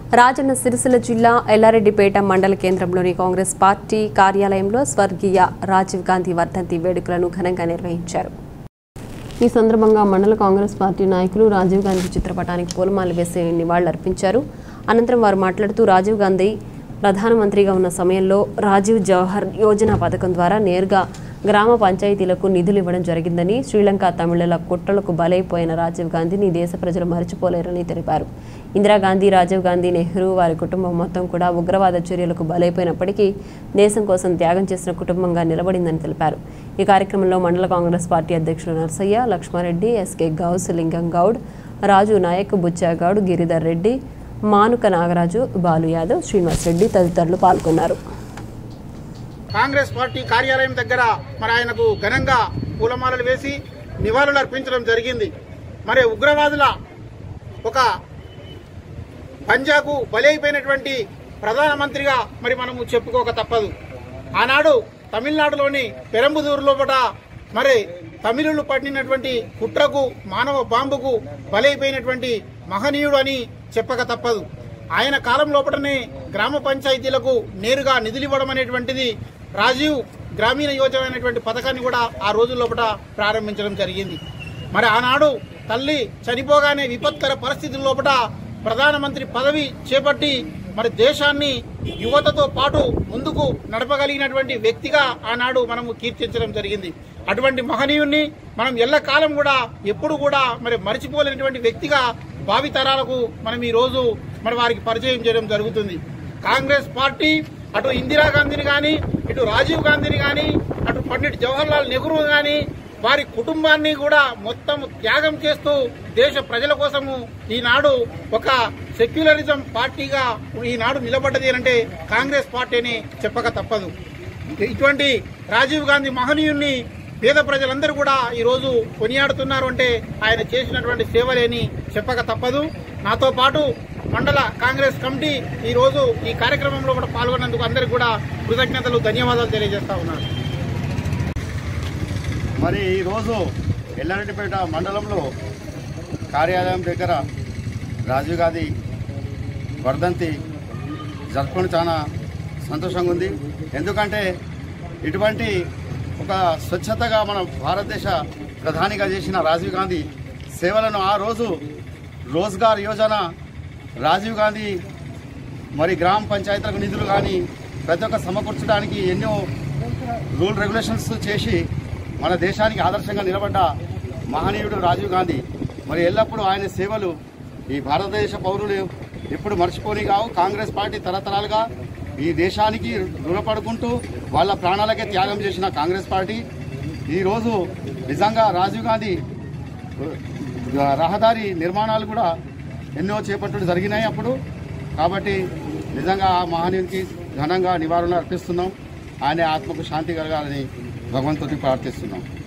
రాజన్న సిరిసిల్ల జిల్లా ఎల్లారెడ్డిపేట మండల కేంద్రంలోని కాంగ్రెస్ పార్టీ కార్యాలయంలో స్వర్గీయ రాజీవ్ గాంధీ వర్ధంతి వేడుకలను ఘనంగా నిర్వహించారు ఈ సందర్భంగా మండల కాంగ్రెస్ పార్టీ నాయకులు రాజీవ్ గాంధీ చిత్రపటానికి పూలమాల వేసి నివాళులర్పించారు అనంతరం వారు మాట్లాడుతూ రాజీవ్ గాంధీ ప్రధానమంత్రిగా ఉన్న సమయంలో రాజీవ్ జవహర్ యోజన పథకం ద్వారా నేరుగా గ్రామ పంచాయతీలకు నిధులు ఇవ్వడం జరిగిందని శ్రీలంక తమిళల కుట్రలకు బలైపోయిన రాజీవ్ గాంధీని దేశ ప్రజలు మర్చిపోలేరని తెలిపారు ఇందిరాగాంధీ రాజీవ్ గాంధీ నెహ్రూ వారి కుటుంబం మొత్తం కూడా ఉగ్రవాద చర్యలకు బలైపోయినప్పటికీ దేశం కోసం త్యాగం చేసిన కుటుంబంగా నిలబడిందని తెలిపారు ఈ కార్యక్రమంలో మండల కాంగ్రెస్ పార్టీ అధ్యక్షుడు నర్సయ్య లక్ష్మారెడ్డి ఎస్కే గౌస్ లింగం గౌడ్ రాజు నాయక్ బుచ్చాగౌడ్ గిరిధర్ రెడ్డి మానుక నాగరాజు బాలు యాదవ్ శ్రీనివాస్ రెడ్డి తదితరులు పాల్గొన్నారు కాంగ్రెస్ పార్టీ కార్యాలయం దగ్గర మరి ఆయనకు ఘనంగా పూలమాలలు వేసి నివాళులు అర్పించడం జరిగింది మరి ఉగ్రవాదుల ఒక పంజాకు బలైపోయినటువంటి ప్రధానమంత్రిగా మరి మనము చెప్పుకోక తప్పదు ఆనాడు తమిళనాడులోని పెరంబుదూరు లోపల మరి తమిళులు పడినటువంటి కుట్రకు మానవ బాంబుకు బలైపోయినటువంటి మహనీయుడు అని చెప్పక తప్పదు ఆయన కాలం లోపలనే గ్రామ పంచాయతీలకు నేరుగా నిధులు ఇవ్వడం అనేటువంటిది రాజీవ్ గ్రామీణ యోజన అనేటువంటి పథకాన్ని కూడా ఆ రోజుల లోపల ప్రారంభించడం జరిగింది మరి ఆనాడు తల్లి చనిపోగానే విపత్కర పరిస్థితుల లోపల ప్రధానమంత్రి పదవి చేపట్టి మరి దేశాన్ని యువతతో పాటు ముందుకు నడపగలిగినటువంటి వ్యక్తిగా ఆనాడు మనము కీర్తించడం జరిగింది అటువంటి మహనీయుణ్ణి మనం ఎల్లకాలం కూడా ఎప్పుడు కూడా మరి మర్చిపోలేనటువంటి వ్యక్తిగా భావితరాలకు మనం ఈ రోజు మరి వారికి పరిచయం చేయడం జరుగుతుంది కాంగ్రెస్ పార్టీ అటు ఇందిరాగాంధీని కానీ ఇటు రాజీవ్ గాంధీని కానీ అటు పండిట్ జవహర్లాల్ నెహ్రూ కానీ వారి కుటుంబాన్ని కూడా మొత్తం త్యాగం చేస్తూ దేశ ప్రజల కోసము ఈనాడు ఒక సెక్యులరిజం పార్టీగా ఈనాడు నిలబడ్డది అంటే కాంగ్రెస్ పార్టీ అని చెప్పక తప్పదు ఇటువంటి రాజీవ్ గాంధీ మహనీయుణ్ణి పేద ప్రజలందరూ కూడా ఈ రోజు కొనియాడుతున్నారు అంటే ఆయన చేసినటువంటి సేవలేని చెప్పక తప్పదు నాతో పాటు మండల కాంగ్రెస్ కమిటీ ఈ రోజు ఈ కార్యక్రమంలో కూడా పాల్గొన్నందుకు అందరికీ కూడా కృతజ్ఞతలు ధన్యవాదాలు తెలియజేస్తా ఉన్నాను మరి ఈరోజు ఎల్లారెడ్డిపేట మండలంలో కార్యాలయం దగ్గర రాజీవ్ గాంధీ వర్ధంతి జరుపుకొని చాలా సంతోషంగా ఉంది ఎందుకంటే ఇటువంటి ఒక స్వచ్ఛతగా మన భారతదేశ ప్రధానిగా చేసిన రాజీవ్ గాంధీ సేవలను ఆ రోజు రోజ్గార్ యోజన రాజీవ్ గాంధీ మరి గ్రామ పంచాయతీలకు నిధులు కానీ ప్రతి ఒక్క సమకూర్చడానికి ఎన్నో రూల్ రెగ్యులేషన్స్ చేసి మన దేశానికి ఆదర్శంగా నిలబడ్డ మహనీయుడు రాజీవ్ గాంధీ మరి ఎల్లప్పుడూ ఆయన సేవలు ఈ భారతదేశ పౌరులు ఎప్పుడు మర్చిపోని కావు కాంగ్రెస్ పార్టీ తరతరాలుగా ఈ దేశానికి రుణపడుకుంటూ వాళ్ళ ప్రాణాలకే త్యాగం చేసిన కాంగ్రెస్ పార్టీ ఈరోజు నిజంగా రాజీవ్ గాంధీ రహదారి నిర్మాణాలు కూడా ఎన్నో చేపట్టడం జరిగినాయి అప్పుడు కాబట్టి నిజంగా ఆ మహనీయునికి ఘనంగా నివారణ అర్పిస్తున్నాం ఆయన ఆత్మకు శాంతి కలగాలని భగవంతుడిని ప్రార్థిస్తున్నాం